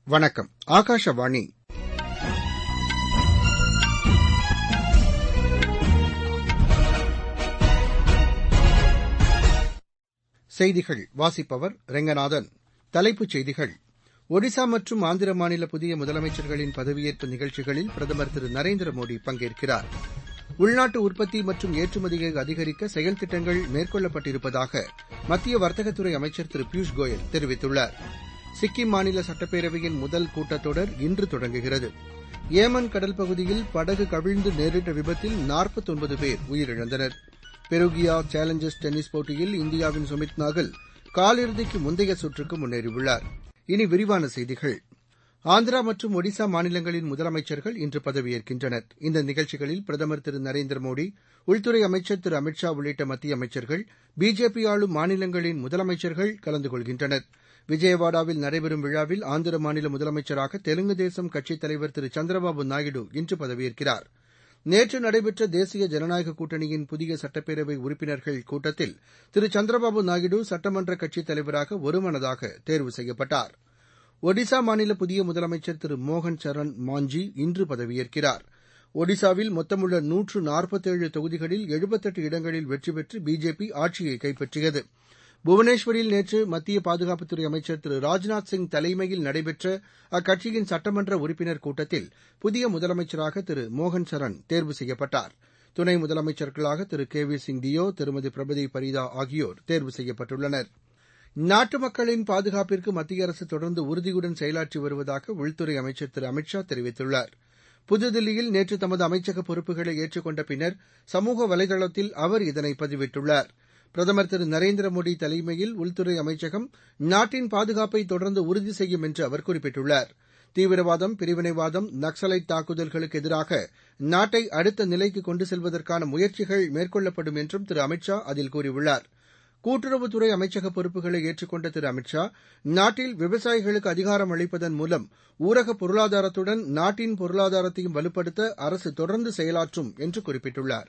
வணக்கம் ஆகாஷவாணி செய்திகள் வாசிப்பவர் ரெங்கநாதன் தலைப்புச் செய்திகள் ஒடிசா மற்றும் ஆந்திர மாநில புதிய முதலமைச்சர்களின் பதவியேற்பு நிகழ்ச்சிகளில் பிரதமர் திரு நரேந்திர மோடி பங்கேற்கிறார் உள்நாட்டு உற்பத்தி மற்றும் ஏற்றுமதியை அதிகரிக்க செயல் திட்டங்கள் மேற்கொள்ளப்பட்டிருப்பதாக மத்திய வர்த்தகத்துறை அமைச்சர் திரு பியூஷ் கோயல் தெரிவித்துள்ளார் சிக்கிம் மாநில சட்டப்பேரவையின் முதல் கூட்டத்தொடர் இன்று தொடங்குகிறது ஏமன் கடல் பகுதியில் படகு கவிழ்ந்து நேரிட்ட விபத்தில் நாற்பத்தொன்பது பேர் உயிரிழந்தனர் பெருகியா சேலஞ்சர்ஸ் டென்னிஸ் போட்டியில் இந்தியாவின் சுமித் நாகல் காலிறுதிக்கு முந்தைய சுற்றுக்கு முன்னேறியுள்ளார் இனி விரிவான செய்திகள் ஆந்திரா மற்றும் ஒடிசா மாநிலங்களின் முதலமைச்சர்கள் இன்று பதவியேற்கின்றனர் இந்த நிகழ்ச்சிகளில் பிரதமர் திரு நரேந்திர மோடி உள்துறை அமைச்சர் திரு அமித் ஷா உள்ளிட்ட மத்திய அமைச்சர்கள் பிஜேபி ஆளும் மாநிலங்களின் முதலமைச்சர்கள் கலந்து கொள்கின்றனர் விஜயவாடாவில் நடைபெறும் விழாவில் ஆந்திர மாநில முதலமைச்சராக தெலுங்கு தேசம் கட்சித் தலைவர் திரு சந்திரபாபு நாயுடு இன்று பதவியேற்கிறார் நேற்று நடைபெற்ற தேசிய ஜனநாயக கூட்டணியின் புதிய சட்டப்பேரவை உறுப்பினர்கள் கூட்டத்தில் திரு சந்திரபாபு நாயுடு சட்டமன்ற கட்சித் தலைவராக ஒருமனதாக தேர்வு செய்யப்பட்டார் ஒடிசா மாநில புதிய முதலமைச்சர் திரு மோகன் சரண் மாஞ்சி இன்று பதவியேற்கிறார் ஒடிசாவில் மொத்தமுள்ள நூற்று நாற்பத்தேழு தொகுதிகளில் எழுபத்தெட்டு இடங்களில் வெற்றி பெற்று பிஜேபி ஆட்சியை கைப்பற்றியது புவனேஸ்வரில் நேற்று மத்திய பாதுகாப்புத்துறை அமைச்சர் திரு ராஜ்நாத் சிங் தலைமையில் நடைபெற்ற அக்கட்சியின் சட்டமன்ற உறுப்பினர் கூட்டத்தில் புதிய முதலமைச்சராக திரு மோகன் சரண் தேர்வு செய்யப்பட்டார் துணை முதலமைச்சர்களாக திரு கே வி சிங் தியோ திருமதி பிரபதி பரிதா ஆகியோர் தேர்வு செய்யப்பட்டுள்ளனர் நாட்டு மக்களின் பாதுகாப்பிற்கு மத்திய அரசு தொடர்ந்து உறுதியுடன் செயலாற்றி வருவதாக உள்துறை அமைச்சர் திரு அமித் ஷா தெரிவித்துள்ளார் புதுதில்லியில் நேற்று தமது அமைச்சக பொறுப்புகளை ஏற்றுக்கொண்ட பின்னர் சமூக வலைதளத்தில் அவர் இதனை பதிவிட்டுள்ளார் பிரதமர் திரு நரேந்திர மோடி தலைமையில் உள்துறை அமைச்சகம் நாட்டின் பாதுகாப்பை தொடர்ந்து உறுதி செய்யும் என்று அவர் குறிப்பிட்டுள்ளார் தீவிரவாதம் பிரிவினைவாதம் நக்சலைட் தாக்குதல்களுக்கு எதிராக நாட்டை அடுத்த நிலைக்கு கொண்டு செல்வதற்கான முயற்சிகள் மேற்கொள்ளப்படும் என்றும் திரு அமித் ஷா அதில் கூறியுள்ளார் கூட்டுறவுத்துறை அமைச்சக பொறுப்புகளை ஏற்றுக்கொண்ட திரு அமித் ஷா நாட்டில் விவசாயிகளுக்கு அதிகாரம் அளிப்பதன் மூலம் ஊரக பொருளாதாரத்துடன் நாட்டின் பொருளாதாரத்தையும் வலுப்படுத்த அரசு தொடர்ந்து செயலாற்றும் என்று குறிப்பிட்டுள்ளார்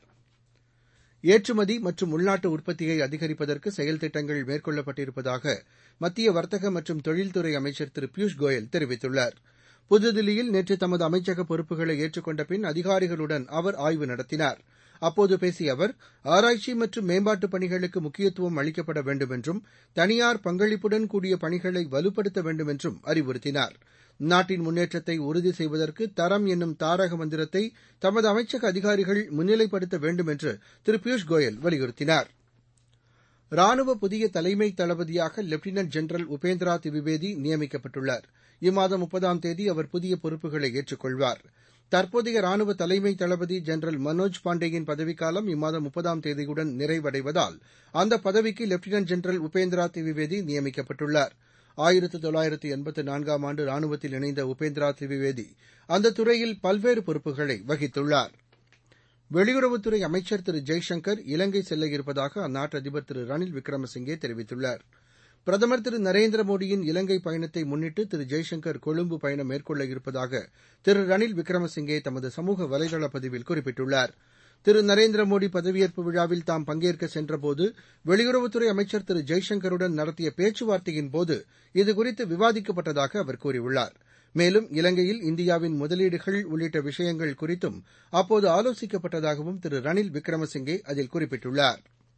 ஏற்றுமதி மற்றும் உள்நாட்டு உற்பத்தியை அதிகரிப்பதற்கு செயல் திட்டங்கள் மேற்கொள்ளப்பட்டிருப்பதாக மத்திய வர்த்தக மற்றும் தொழில்துறை அமைச்சர் திரு பியூஷ் கோயல் தெரிவித்துள்ளார் புதுதில்லியில் நேற்று தமது அமைச்சக பொறுப்புகளை ஏற்றுக்கொண்ட பின் அதிகாரிகளுடன் அவர் ஆய்வு நடத்தினார் அப்போது பேசிய அவர் ஆராய்ச்சி மற்றும் மேம்பாட்டுப் பணிகளுக்கு முக்கியத்துவம் அளிக்கப்பட வேண்டும் என்றும் தனியார் பங்களிப்புடன் கூடிய பணிகளை வலுப்படுத்த வேண்டும் என்றும் அறிவுறுத்தினார் நாட்டின் முன்னேற்றத்தை உறுதி செய்வதற்கு தரம் என்னும் தாரக மந்திரத்தை தமது அமைச்சக அதிகாரிகள் முன்னிலைப்படுத்த வேண்டும் என்று திரு பியூஷ் கோயல் வலியுறுத்தினார் ராணுவ புதிய தலைமை தளபதியாக லெப்டினன்ட் ஜெனரல் உபேந்திரா திவிவேதி நியமிக்கப்பட்டுள்ளார் இம்மாதம் முப்பதாம் தேதி அவர் புதிய பொறுப்புகளை ஏற்றுக்கொள்வார் தற்போதைய ராணுவ தலைமை தளபதி ஜெனரல் மனோஜ் பாண்டேயின் பதவிக்காலம் இம்மாதம் முப்பதாம் தேதியுடன் நிறைவடைவதால் அந்த பதவிக்கு லெப்டினன்ட் ஜெனரல் உபேந்திரா திவிவேதி நியமிக்கப்பட்டுள்ளார் ஆயிரத்து தொள்ளாயிரத்து எண்பத்து நான்காம் ஆண்டு ராணுவத்தில் இணைந்த உபேந்திரா திவிவேதி அந்த துறையில் பல்வேறு பொறுப்புகளை வகித்துள்ளார் வெளியுறவுத்துறை அமைச்சர் திரு ஜெய்சங்கர் இலங்கை செல்ல இருப்பதாக அந்நாட்டு அதிபர் திரு ரணில் விக்ரமசிங்கே தெரிவித்துள்ளார் பிரதமர் திரு நரேந்திர மோடியின் இலங்கை பயணத்தை முன்னிட்டு திரு ஜெய்சங்கர் கொழும்பு பயணம் மேற்கொள்ள இருப்பதாக திரு ரணில் விக்ரமசிங்கே தமது சமூக வலைதள பதிவில் குறிப்பிட்டுள்ளார் திரு நரேந்திர மோடி பதவியேற்பு விழாவில் தாம் பங்கேற்க சென்றபோது வெளியுறவுத்துறை அமைச்சர் திரு ஜெய்சங்கருடன் நடத்திய பேச்சுவார்த்தையின்போது இதுகுறித்து விவாதிக்கப்பட்டதாக அவர் கூறியுள்ளார் மேலும் இலங்கையில் இந்தியாவின் முதலீடுகள் உள்ளிட்ட விஷயங்கள் குறித்தும் அப்போது ஆலோசிக்கப்பட்டதாகவும் திரு ரணில் விக்ரமசிங்கே அதில் குறிப்பிட்டுள்ளார்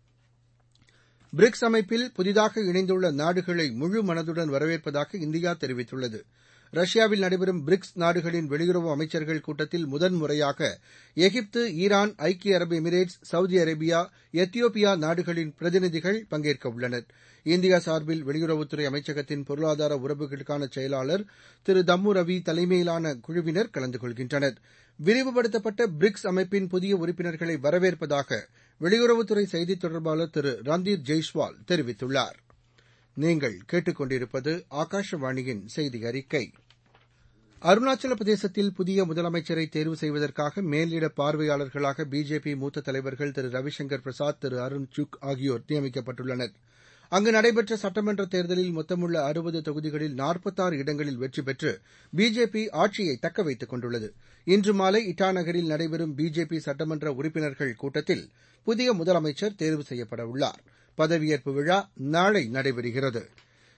பிரிக்ஸ் அமைப்பில் புதிதாக இணைந்துள்ள நாடுகளை முழு மனதுடன் வரவேற்பதாக இந்தியா தெரிவித்துள்ளது ரஷ்யாவில் நடைபெறும் பிரிக்ஸ் நாடுகளின் வெளியுறவு அமைச்சர்கள் கூட்டத்தில் முதன்முறையாக எகிப்து ஈரான் ஐக்கிய அரபு எமிரேட்ஸ் சவுதி அரேபியா எத்தியோப்பியா நாடுகளின் பிரதிநிதிகள் பங்கேற்க உள்ளனர் இந்தியா சார்பில் வெளியுறவுத்துறை அமைச்சகத்தின் பொருளாதார உறவுகளுக்கான செயலாளர் திரு தம்மு ரவி தலைமையிலான குழுவினர் கலந்து கொள்கின்றனர் விரிவுபடுத்தப்பட்ட பிரிக்ஸ் அமைப்பின் புதிய உறுப்பினர்களை வரவேற்பதாக வெளியுறவுத்துறை செய்தித் தொடர்பாளர் திரு ரந்தீர் ஜெய்ஸ்வால் தெரிவித்துள்ளார் நீங்கள் கேட்டுக்கொண்டிருப்பது ஆகாஷவாணியின் செய்தி அறிக்கை அருணாச்சல பிரதேசத்தில் புதிய முதலமைச்சரை தேர்வு செய்வதற்காக மேலிட பார்வையாளர்களாக பிஜேபி மூத்த தலைவர்கள் திரு ரவிசங்கர் பிரசாத் திரு அருண் சுக் ஆகியோர் நியமிக்கப்பட்டுள்ளனர் அங்கு நடைபெற்ற சட்டமன்ற தேர்தலில் மொத்தமுள்ள அறுபது தொகுதிகளில் நாற்பத்தாறு இடங்களில் வெற்றி பெற்று பிஜேபி ஆட்சியை தக்க வைத்துக் கொண்டுள்ளது இன்று மாலை இட்டா நகரில் நடைபெறும் பிஜேபி சட்டமன்ற உறுப்பினர்கள் கூட்டத்தில் புதிய முதலமைச்சர் தேர்வு செய்யப்பட உள்ளார் பதவியேற்பு விழா நாளை நடைபெறுகிறது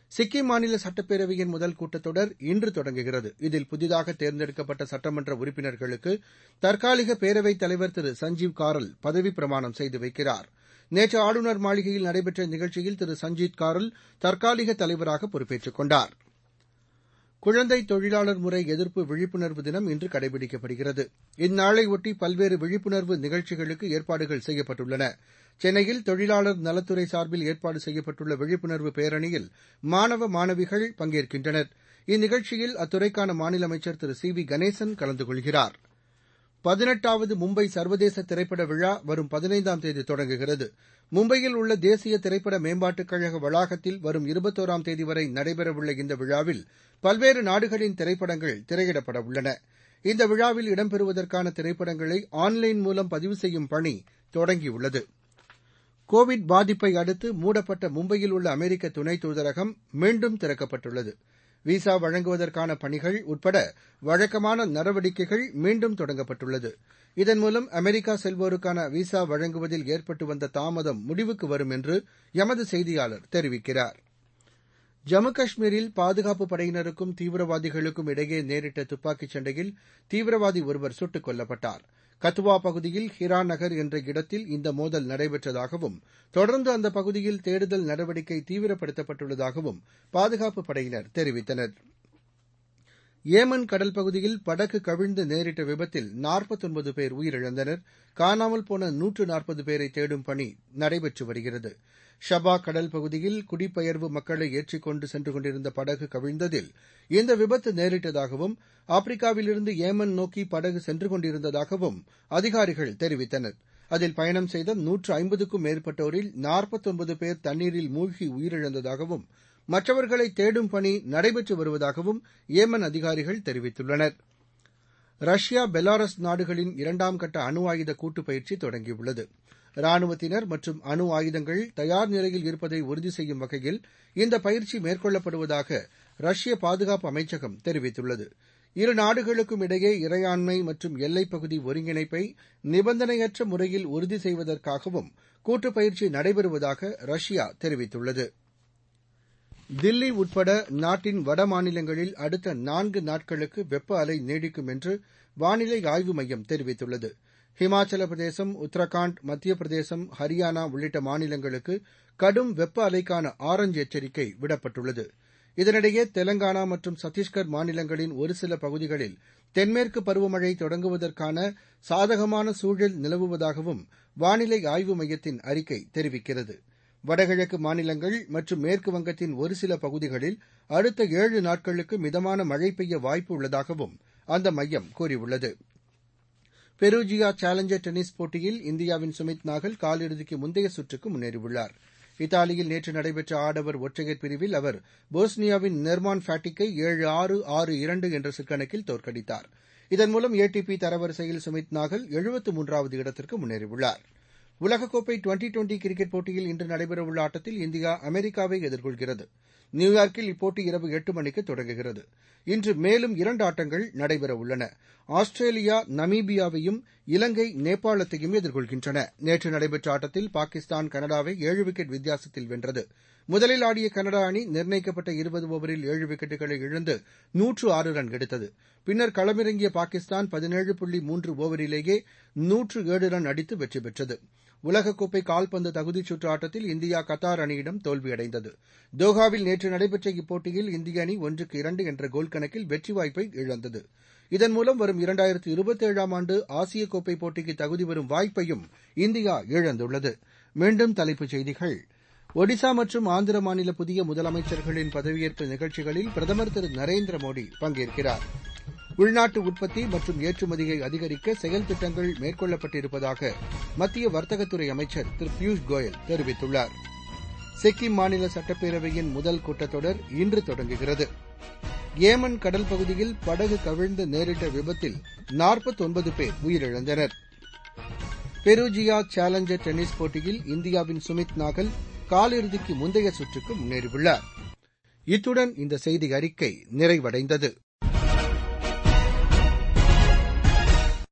சிக்கிம் மாநில சட்டப்பேரவையின் முதல் கூட்டத்தொடர் இன்று தொடங்குகிறது இதில் புதிதாக தேர்ந்தெடுக்கப்பட்ட சட்டமன்ற உறுப்பினர்களுக்கு தற்காலிக பேரவைத் தலைவர் திரு சஞ்சீவ் காரல் பதவிப் பிரமாணம் செய்து வைக்கிறார் நேற்று ஆளுநர் மாளிகையில் நடைபெற்ற நிகழ்ச்சியில் திரு சஞ்சீத் காரல் தற்காலிக தலைவராக பொறுப்பேற்றுக் கொண்டார் குழந்தை தொழிலாளர் முறை எதிர்ப்பு விழிப்புணர்வு தினம் இன்று கடைபிடிக்கப்படுகிறது இந்நாளையொட்டி பல்வேறு விழிப்புணர்வு நிகழ்ச்சிகளுக்கு ஏற்பாடுகள் செய்யப்பட்டுள்ளன சென்னையில் தொழிலாளர் நலத்துறை சார்பில் ஏற்பாடு செய்யப்பட்டுள்ள விழிப்புணர்வு பேரணியில் மாணவ மாணவிகள் பங்கேற்கின்றனர் இந்நிகழ்ச்சியில் அத்துறைக்கான மாநில அமைச்சர் திரு சி வி கணேசன் கலந்து கொள்கிறார் பதினெட்டாவது மும்பை சர்வதேச திரைப்பட விழா வரும் பதினைந்தாம் தேதி தொடங்குகிறது மும்பையில் உள்ள தேசிய திரைப்பட மேம்பாட்டுக் கழக வளாகத்தில் வரும் இருபத்தோராம் தேதி வரை நடைபெறவுள்ள இந்த விழாவில் பல்வேறு நாடுகளின் திரைப்படங்கள் திரையிடப்பட உள்ளன இந்த விழாவில் இடம்பெறுவதற்கான திரைப்படங்களை ஆன்லைன் மூலம் பதிவு செய்யும் பணி தொடங்கியுள்ளது கோவிட் பாதிப்பை அடுத்து மூடப்பட்ட மும்பையில் உள்ள அமெரிக்க துணை தூதரகம் மீண்டும் திறக்கப்பட்டுள்ளது விசா வழங்குவதற்கான பணிகள் உட்பட வழக்கமான நடவடிக்கைகள் மீண்டும் தொடங்கப்பட்டுள்ளது இதன் மூலம் அமெரிக்கா செல்வோருக்கான விசா வழங்குவதில் ஏற்பட்டு வந்த தாமதம் முடிவுக்கு வரும் என்று எமது செய்தியாளர் தெரிவிக்கிறார் ஜம்மு காஷ்மீரில் பாதுகாப்பு படையினருக்கும் தீவிரவாதிகளுக்கும் இடையே நேரிட்ட துப்பாக்கிச் சண்டையில் தீவிரவாதி ஒருவர் சுட்டுக் கொல்லப்பட்டார் கத்துவா பகுதியில் ஹிரா நகர் என்ற இடத்தில் இந்த மோதல் நடைபெற்றதாகவும் தொடர்ந்து அந்த பகுதியில் தேடுதல் நடவடிக்கை தீவிரப்படுத்தப்பட்டுள்ளதாகவும் பாதுகாப்பு படையினர் தெரிவித்தனர் ஏமன் கடல் பகுதியில் படகு கவிழ்ந்து நேரிட்ட விபத்தில் நாற்பத்தொன்பது பேர் உயிரிழந்தனர் காணாமல் போன நூற்று நாற்பது பேரை தேடும் பணி நடைபெற்று வருகிறது ஷபா கடல் பகுதியில் குடிபெயர்வு மக்களை ஏற்றிக் கொண்டு சென்று கொண்டிருந்த படகு கவிழ்ந்ததில் இந்த விபத்து நேரிட்டதாகவும் ஆப்பிரிக்காவிலிருந்து ஏமன் நோக்கி படகு சென்று கொண்டிருந்ததாகவும் அதிகாரிகள் தெரிவித்தனர் அதில் பயணம் செய்த நூற்று ஐம்பதுக்கும் மேற்பட்டோரில் நாற்பத்தொன்பது பேர் தண்ணீரில் மூழ்கி உயிரிழந்ததாகவும் மற்றவர்களை தேடும் பணி நடைபெற்று வருவதாகவும் ஏமன் அதிகாரிகள் தெரிவித்துள்ளனர் ரஷ்யா பெலாரஸ் நாடுகளின் இரண்டாம் கட்ட அணு ஆயுத கூட்டுப் பயிற்சி தொடங்கியுள்ளது ராணுவத்தினர் மற்றும் அணு ஆயுதங்கள் தயார் நிலையில் இருப்பதை உறுதி செய்யும் வகையில் இந்த பயிற்சி மேற்கொள்ளப்படுவதாக ரஷ்ய பாதுகாப்பு அமைச்சகம் தெரிவித்துள்ளது இரு நாடுகளுக்கும் இடையே இறையாண்மை மற்றும் எல்லைப்பகுதி ஒருங்கிணைப்பை நிபந்தனையற்ற முறையில் உறுதி செய்வதற்காகவும் கூட்டுப் பயிற்சி நடைபெறுவதாக ரஷ்யா தெரிவித்துள்ளது தில்லி உட்பட நாட்டின் வட மாநிலங்களில் அடுத்த நான்கு நாட்களுக்கு வெப்ப அலை நீடிக்கும் என்று வானிலை ஆய்வு மையம் தெரிவித்துள்ளது ஹிமாச்சல பிரதேசம் உத்தரகாண்ட் மத்திய பிரதேசம் ஹரியானா உள்ளிட்ட மாநிலங்களுக்கு கடும் வெப்ப அலைக்கான ஆரஞ்ச் எச்சரிக்கை விடப்பட்டுள்ளது இதனிடையே தெலங்கானா மற்றும் சத்தீஸ்கர் மாநிலங்களின் ஒரு சில பகுதிகளில் தென்மேற்கு பருவமழை தொடங்குவதற்கான சாதகமான சூழல் நிலவுவதாகவும் வானிலை ஆய்வு மையத்தின் அறிக்கை தெரிவிக்கிறது வடகிழக்கு மாநிலங்கள் மற்றும் மேற்கு வங்கத்தின் ஒரு சில பகுதிகளில் அடுத்த ஏழு நாட்களுக்கு மிதமான மழை பெய்ய வாய்ப்பு உள்ளதாகவும் அந்த மையம் கூறியுள்ளது பெருஜியா சேலஞ்சர் டென்னிஸ் போட்டியில் இந்தியாவின் சுமித் நாகல் காலிறுதிக்கு முந்தைய சுற்றுக்கு முன்னேறியுள்ளார் இத்தாலியில் நேற்று நடைபெற்ற ஆடவர் ஒற்றையர் பிரிவில் அவர் போஸ்னியாவின் நெர்மான் ஃபேட்டிக்கை ஏழு ஆறு ஆறு இரண்டு என்ற சிற்கணக்கில் தோற்கடித்தார் இதன் மூலம் ஏடிபி தரவரிசையில் சுமித் நாகல் எழுபத்து மூன்றாவது இடத்திற்கு முன்னேறியுள்ளார் உலகக்கோப்பை டுவெண்டி டுவெண்டி கிரிக்கெட் போட்டியில் இன்று நடைபெறவுள்ள ஆட்டத்தில் இந்தியா அமெரிக்காவை எதிர்கொள்கிறது நியூயார்க்கில் இப்போட்டி இரவு எட்டு மணிக்கு தொடங்குகிறது இன்று மேலும் இரண்டு ஆட்டங்கள் நடைபெறவுள்ளன ஆஸ்திரேலியா நமீபியாவையும் இலங்கை நேபாளத்தையும் எதிர்கொள்கின்றன நேற்று நடைபெற்ற ஆட்டத்தில் பாகிஸ்தான் கனடாவை ஏழு விக்கெட் வித்தியாசத்தில் வென்றது முதலில் ஆடிய கனடா அணி நிர்ணயிக்கப்பட்ட இருபது ஓவரில் ஏழு விக்கெட்டுகளை இழந்து நூற்று ஆறு ரன் எடுத்தது பின்னர் களமிறங்கிய பாகிஸ்தான் பதினேழு புள்ளி மூன்று ஓவரிலேயே நூற்று ஏழு ரன் அடித்து வெற்றி பெற்றது உலகக்கோப்பை கால்பந்து தகுதிச் சுற்று ஆட்டத்தில் இந்தியா கத்தார் அணியிடம் தோல்வியடைந்தது தோஹாவில் நேற்று நடைபெற்ற இப்போட்டியில் இந்திய அணி ஒன்றுக்கு இரண்டு என்ற கோல் கணக்கில் வெற்றி வாய்ப்பை இழந்தது இதன் மூலம் வரும் இரண்டாயிரத்து இருபத்தேழாம் ஆண்டு ஆசிய கோப்பை போட்டிக்கு தகுதி பெறும் வாய்ப்பையும் இந்தியா இழந்துள்ளது மீண்டும் தலைப்புச் செய்திகள் ஒடிசா மற்றும் ஆந்திர மாநில புதிய முதலமைச்சர்களின் பதவியேற்பு நிகழ்ச்சிகளில் பிரதமர் திரு நரேந்திர மோடி பங்கேற்கிறார் உள்நாட்டு உற்பத்தி மற்றும் ஏற்றுமதியை அதிகரிக்க செயல் திட்டங்கள் மேற்கொள்ளப்பட்டிருப்பதாக மத்திய வர்த்தகத்துறை அமைச்சர் திரு பியூஷ் கோயல் தெரிவித்துள்ளார் சிக்கிம் மாநில சட்டப்பேரவையின் முதல் கூட்டத்தொடர் இன்று தொடங்குகிறது ஏமன் கடல் பகுதியில் படகு கவிழ்ந்து நேரிட்ட விபத்தில் நாற்பத்தொன்பது பேர் உயிரிழந்தனர் பெருஜியா சேலஞ்சர் டென்னிஸ் போட்டியில் இந்தியாவின் சுமித் நாகல் காலிறுதிக்கு முந்தைய சுற்றுக்கு முன்னேறியுள்ளார் இத்துடன் இந்த செய்தி அறிக்கை நிறைவடைந்தது